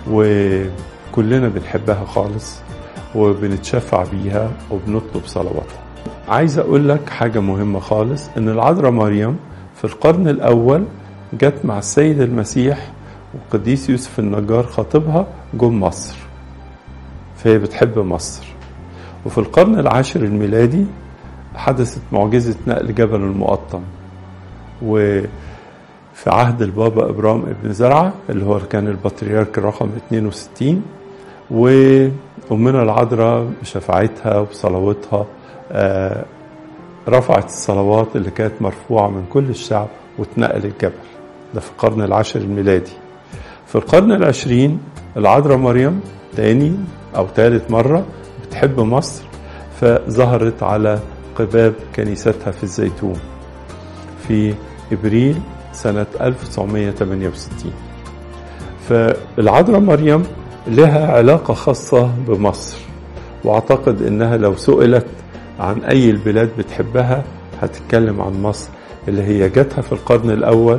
وكلنا بنحبها خالص وبنتشفع بيها وبنطلب صلواتها عايز اقول لك حاجة مهمة خالص ان العذراء مريم في القرن الاول جت مع السيد المسيح وقديس يوسف النجار خطيبها جم مصر فهي بتحب مصر وفي القرن العاشر الميلادي حدثت معجزة نقل جبل المقطم وفي عهد البابا إبرام ابن زرعة اللي هو كان البطريرك رقم 62 وأمنا العذراء بشفاعتها وبصلواتها آه، رفعت الصلوات اللي كانت مرفوعة من كل الشعب واتنقل الجبل ده في القرن العاشر الميلادي في القرن العشرين العذراء مريم تاني أو ثالث مرة بتحب مصر فظهرت على قباب كنيستها في الزيتون في إبريل سنة 1968 فالعذراء مريم لها علاقة خاصة بمصر واعتقد انها لو سئلت عن اي البلاد بتحبها هتتكلم عن مصر اللي هي جاتها في القرن الاول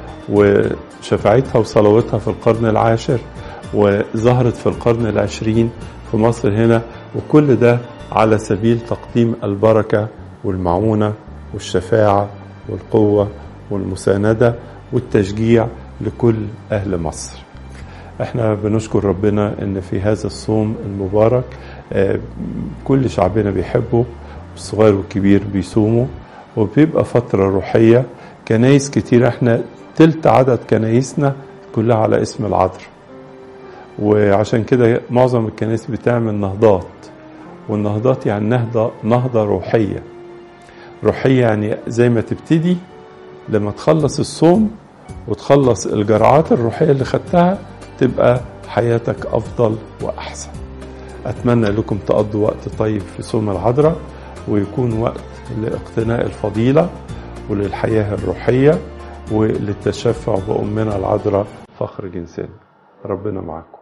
وشفاعتها وصلواتها في القرن العاشر وظهرت في القرن العشرين في مصر هنا وكل ده على سبيل تقديم البركة والمعونة والشفاعة والقوة والمساندة والتشجيع لكل أهل مصر احنا بنشكر ربنا ان في هذا الصوم المبارك آه، كل شعبنا بيحبه الصغير والكبير بيصوموا وبيبقى فترة روحية كنايس كتير احنا تلت عدد كنايسنا كلها على اسم العذراء وعشان كده معظم الكنائس بتعمل نهضات والنهضات يعني نهضة نهضة روحية روحية يعني زي ما تبتدي لما تخلص الصوم وتخلص الجرعات الروحية اللي خدتها تبقى حياتك أفضل وأحسن أتمنى لكم تقضوا وقت طيب في صوم العذراء ويكون وقت لاقتناء الفضيلة وللحياة الروحية وللتشفع بأمنا العذراء فخر جنسنا ربنا معكم